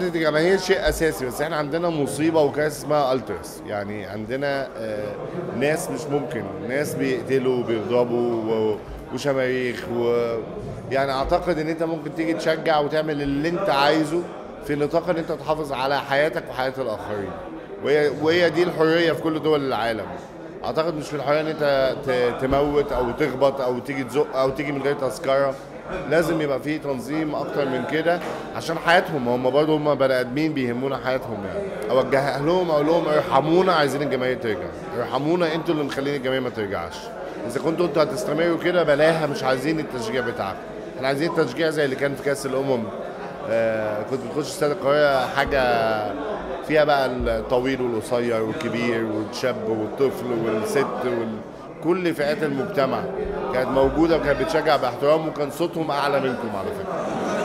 عودة الجماهير شيء أساسي بس احنا عندنا مصيبة وكاس اسمها ألترس يعني عندنا آه، ناس مش ممكن ناس بيقتلوا وبيغضبوا و- وشماريخ و يعني أعتقد إن أنت ممكن تيجي تشجع وتعمل اللي أنت عايزه في نطاق إن أنت تحافظ على حياتك وحياة الآخرين وهي وهي دي الحرية في كل دول العالم اعتقد مش في الحريه ان انت ت- تموت او تخبط او تيجي تزق او تيجي من غير تذكره لازم يبقى في تنظيم اكتر من كده عشان حياتهم هم برضه هم بني ادمين بيهمونا حياتهم يعني اوجه لهم اقول لهم ارحمونا عايزين الجماهير ترجع ارحمونا انتوا اللي مخلين الجماهير ما ترجعش اذا كنتوا انتوا هتستمروا كده بلاها مش عايزين التشجيع بتاعكم احنا عايزين التشجيع زي اللي كان في كاس الامم آه كنت بتخش استاد القاهره حاجه فيها بقى الطويل والقصير والكبير والشاب والطفل والست وال... كل فئات المجتمع كانت موجوده وكانت بتشجع باحترام وكان صوتهم اعلى منكم على فكره